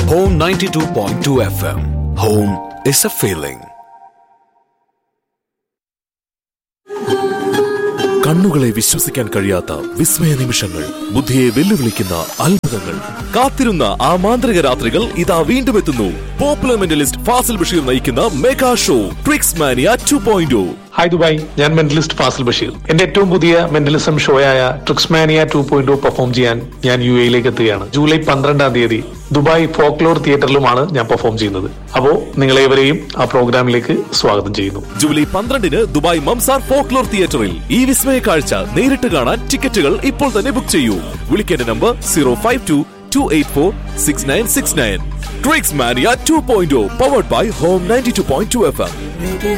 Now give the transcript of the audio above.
Home 92.2 FM. Home is a feeling. കണ്ണുകളെ വിശ്വസിക്കാൻ കഴിയാത്ത വിസ്മയ നിമിഷങ്ങൾ ബുദ്ധിയെ വെല്ലുവിളിക്കുന്ന അത്ഭുതങ്ങൾ കാത്തിരുന്ന ആ മാന്ത്രിക രാത്രികൾ ഇതാ വീണ്ടും എത്തുന്നു പോപ്പുലർ മെന്റലിസ്റ്റ് ഫാസിൽ ബഷീർ നയിക്കുന്ന mega show tricks mania two point hi Dubai ഞാൻ മെന്റലിസ്റ്റ് ഫാസിൽ ബഷീർ എന്റെ ഏറ്റവും പുതിയ മെന്റലിസം ഷോയായ ട്രിക്സ്മാനിയ ടു പോയിന്റ് പെർഫോം ചെയ്യാൻ ഞാൻ യു എയിലേക്ക് എത്തുകയാണ് ജൂലൈ പന്ത്രണ്ടാം തീയതി ദുബായ് ഫോക്ലോർ തിയേറ്ററിലുമാണ് ഞാൻ പെർഫോം ചെയ്യുന്നത് അപ്പോ നിങ്ങളേവരെയും ആ പ്രോഗ്രാമിലേക്ക് സ്വാഗതം ചെയ്യുന്നു ജൂലൈ പന്ത്രണ്ടിന് ദുബായ് മംസാർ ഫോക്ലോർ തിയേറ്ററിൽ ഈ വിസ്മയ കാഴ്ച നേരിട്ട് കാണാൻ ടിക്കറ്റുകൾ ഇപ്പോൾ തന്നെ ബുക്ക് ചെയ്യൂ വിളിക്കേണ്ട number zero five two two eight four six nine six nine tricks mania two point powered by home ninety two point two F M